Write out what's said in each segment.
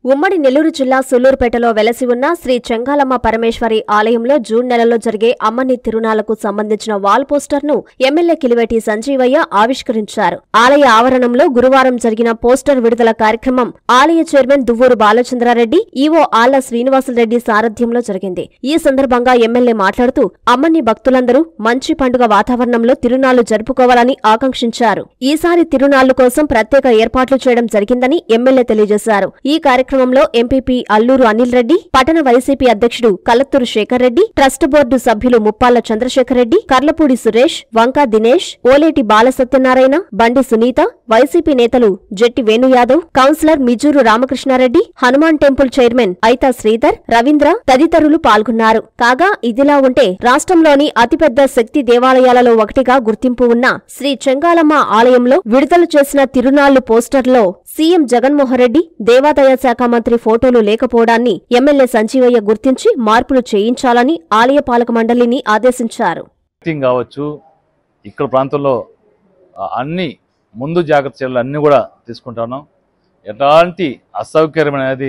ఉమ్మడి నెల్లూరు జిల్లా సుల్లూరుపేటలో వెలసి ఉన్న శ్రీ చెంగాలమ్మ పరమేశ్వరి ఆలయంలో జూన్ నెలలో జరిగే అమ్మని తిరునాళ్లకు సంబంధించిన వాల్ పోస్టర్ను ఎమ్మెల్యే కిలివేటి సంజీవయ్య ఆవిష్కరించారు ఆలయ ఆవరణంలో గురువారం జరిగిన పోస్టర్ విడుదల కార్యక్రమం ఆలయ చైర్మన్ దువ్వూరు బాలచంద్రారెడ్డి ఈవో ఆళ్ల శ్రీనివాసులరెడ్డి సారథ్యంలో జరిగింది ఈ సందర్భంగా ఎమ్మెల్యే మాట్లాడుతూ అమ్మని భక్తులందరూ మంచి పండుగ వాతావరణంలో తిరునాళ్లు జరుపుకోవాలని ఆకాంక్షించారు ఈసారి తిరునాళ్లు కోసం ప్రత్యేక ఏర్పాట్లు చేయడం జరిగిందని ఎమ్మెల్యే తెలియజేశారు ఈ కార్యక్రమంలో ఎంపీపీ అల్లూరు అనిల్ రెడ్డి పట్టణ వైసీపీ అధ్యక్షుడు కలత్తూరు శేఖర్ రెడ్డి ట్రస్ట్ బోర్డు సభ్యులు ముప్పాళ్ల చంద్రశేఖర్ రెడ్డి కర్లపూడి సురేష్ వంకా దినేష్ ఓలేటి బాలసత్యనారాయణ బండి సునీత వైసీపీ నేతలు Jetti Venu Yadav councillor Mijuru Ramakrishna Reddy Hanuman temple chairman Aitha Sridhar Ravindra తదితరులు పాల్గొన్నారు కాగా ఇదిలా ఉంటే రాష్ట్రంలోని అతిపెద్ద శక్తి దేవాలయాలలో ఒకటిగా గుర్తింపు ఉన్న శ్రీ చెంగాలమ్మ ఆలయంలో విడుదల చేసిన తిరునాళ్లు పోస్టర్లో సీఎం జగన్మోహన్ రెడ్డి దేవాదాయ శాఖ మంత్రి ఫోటోలు లేకపోవడాన్ని ఎమ్మెల్యే సంజీవయ్య గుర్తించి మార్పులు చేయించాలని ఆలయ పాలక మండలిని ఆదేశించారు మీటింగ్ కావచ్చు ఇక్కడ ప్రాంతంలో ఆ, అన్ని ముందు జాగ్రత్త చర్యలు అన్నీ కూడా తీసుకుంటాను ఎలాంటి అసౌకర్యం అనేది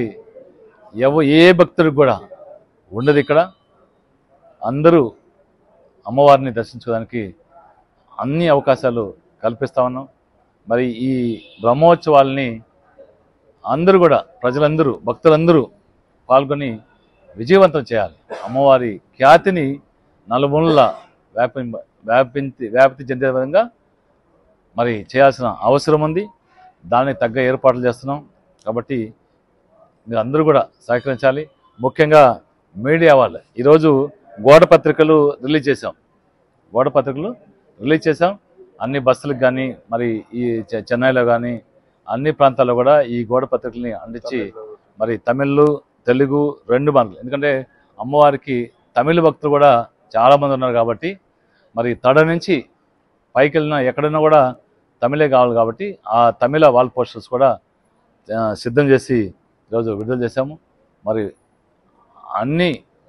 ఎవ ఏ భక్తుడికి కూడా ఉండదు ఇక్కడ అందరూ అమ్మవారిని దర్శించుకోవడానికి అన్ని అవకాశాలు కల్పిస్తా ఉన్నాం మరి ఈ బ్రహ్మోత్సవాల్ని అందరూ కూడా ప్రజలందరూ భక్తులందరూ పాల్గొని విజయవంతం చేయాలి అమ్మవారి ఖ్యాతిని నలుమూలల వ్యాపి వ్యాపించి వ్యాప్తి చెందే విధంగా మరి చేయాల్సిన అవసరం ఉంది దానికి తగ్గ ఏర్పాట్లు చేస్తున్నాం కాబట్టి మీరు అందరూ కూడా సహకరించాలి ముఖ్యంగా మీడియా వాళ్ళు ఈరోజు గోడ పత్రికలు రిలీజ్ చేశాం గోడ పత్రికలు రిలీజ్ చేశాం అన్ని బస్సులకు కానీ మరి ఈ చె- చెన్నైలో కానీ అన్ని ప్రాంతాల్లో కూడా ఈ గోడ పత్రికల్ని అందించి మరి తమిళ్ తెలుగు రెండు మార్కులు ఎందుకంటే అమ్మవారికి తమిళ భక్తులు కూడా చాలామంది ఉన్నారు కాబట్టి మరి తడ నుంచి పైకి వెళ్ళినా ఎక్కడైనా కూడా తమిళే కావాలి కాబట్టి ఆ తమిళ వాల్ పోస్టర్స్ కూడా ఆ, సిద్ధం చేసి ఈరోజు విడుదల చేశాము మరి అన్ని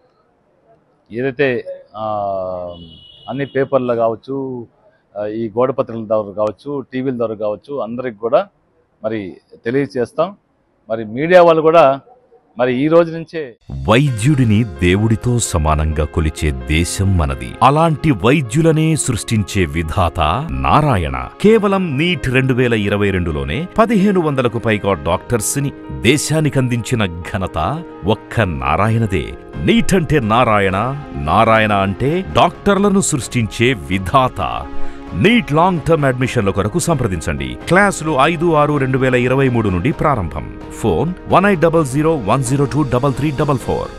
ఏదైతే ఆ, అన్ని పేపర్లు కావచ్చు ఆ, ఈ గోడ పత్రికల ద్వారా కావచ్చు టీవీల ద్వారా కావచ్చు అందరికి కూడా మరి తెలియజేస్తాం మరి మీడియా వాళ్ళు కూడా మరి ఈ రోజు నుంచే వైద్యుడిని దేవుడితో సమానంగా కొలిచే దేశం మనది అలాంటి వైద్యులనే సృష్టించే విధాత నారాయణ కేవలం నీట్ రెండు వేల ఇరవై రెండులోనే పదిహేను వందలకు పైగా డాక్టర్స్ ని దేశానికందించిన ఘనత ఒక్క నారాయణదే నీట్ అంటే నారాయణ నారాయణ అంటే డాక్టర్లను సృష్టించే విధాత నీట్ లాంగ్ టర్మ్ అడ్మిషన్ల కొరకు సంప్రదించండి క్లాసులు ఐదు ఆరు రెండు వేల ఇరవై మూడు నుండి ప్రారంభం phone one eight double zero one zero two double three double four